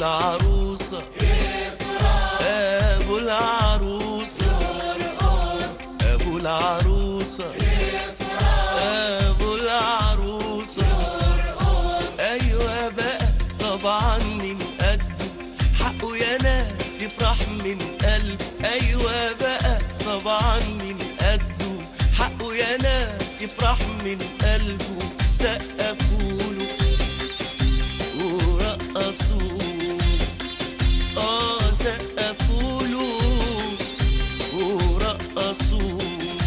العروسة ابو العروسة ابو العروسة ابو العروسة ايوه بقى طبعا من قده حقه يا ناس يفرح من قلب ايوه بقى طبعا من قده حقه يا ناس يفرح من قلبه سقفوا له ورقصوا اه سقفوا له ورقصوا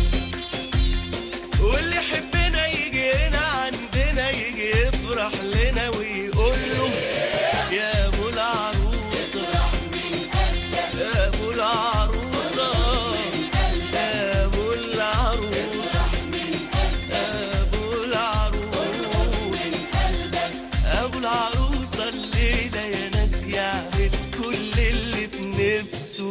واللي يحبنا يجي هنا عندنا يجي يفرح لنا ويقول له يا ابو العروسه يا ابو العروسه يا ابو العروسه ابو العروسه ابو العروسه الليله يا ناس يعمل كل اللي في نفسه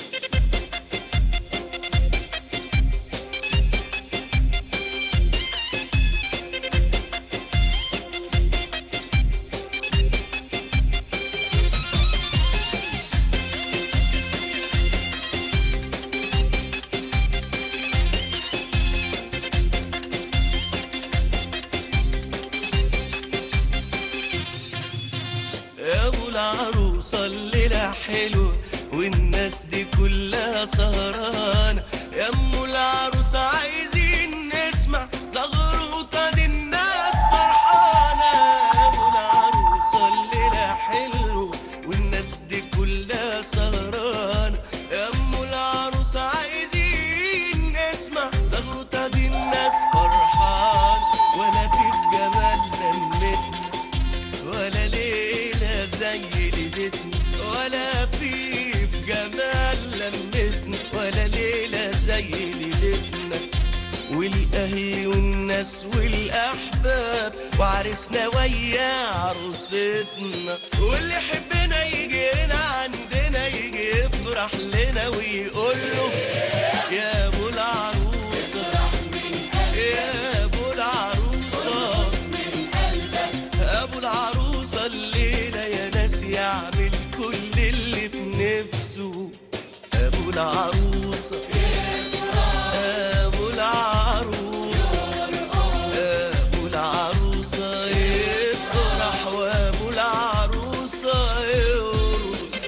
يا ابو العروسه الليله حلوه والناس دي كلها سهرانه يا ام العروسه عايزين نسمع زغروطه دي الناس فرحانه يا ابو العروسه الليله حلوه والناس دي كلها سهرانه يا ام العروسه عايزين نسمع زغروطه دي الناس فرحانه ولا في الجمال لمتنا ولا ليلة زي ليلتنا ولا في في جمال لمتنا ولا ليلة زي ليلتنا والأهل والناس والأحباب وعرسنا ويا عروستنا واللي يحبنا يجي هنا عندنا يجي يفرح لنا ويقول له يا أبو العروسة يا أبو العروسة ابو العروسه الليله يا ناس يعمل كل اللي في نفسه ابو العروسه ابو العروسه ابو العروسه يفرح وابو العروسه يرقص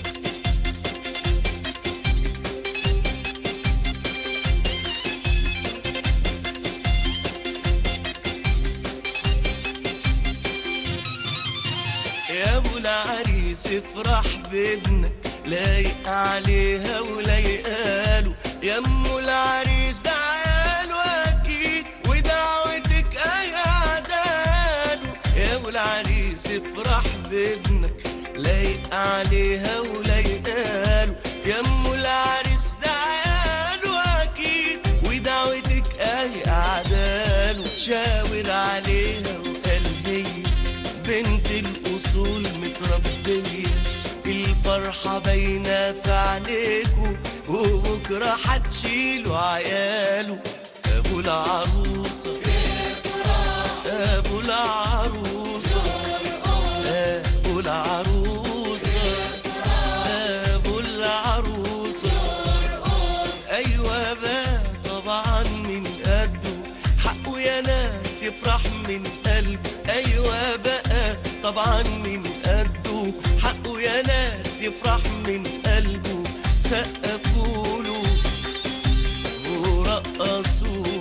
يا ابو العريس افرح بابنك لايق عليها ولايقاله يا ام العريس ده عياله اكيد ودعوتك اي عداله يا ابو العريس افرح بابنك لايق عليها ولايقاله يا ام العريس ده عياله اكيد ودعوتك اي اعداله شاور عليها وقلبيه بنت الأصول متربية الفرحة باينة في عينيكوا وبكرة هتشيلوا عياله أبو العروسة أبو العروسة أبو العروسة أبو العروسة أيوة بقى طبعا من قده حقه يا ناس يفرح من قلبه أيوة بقى طبعا من قده حقه يا ناس يفرح من قلبه سقفوا له ورقصوا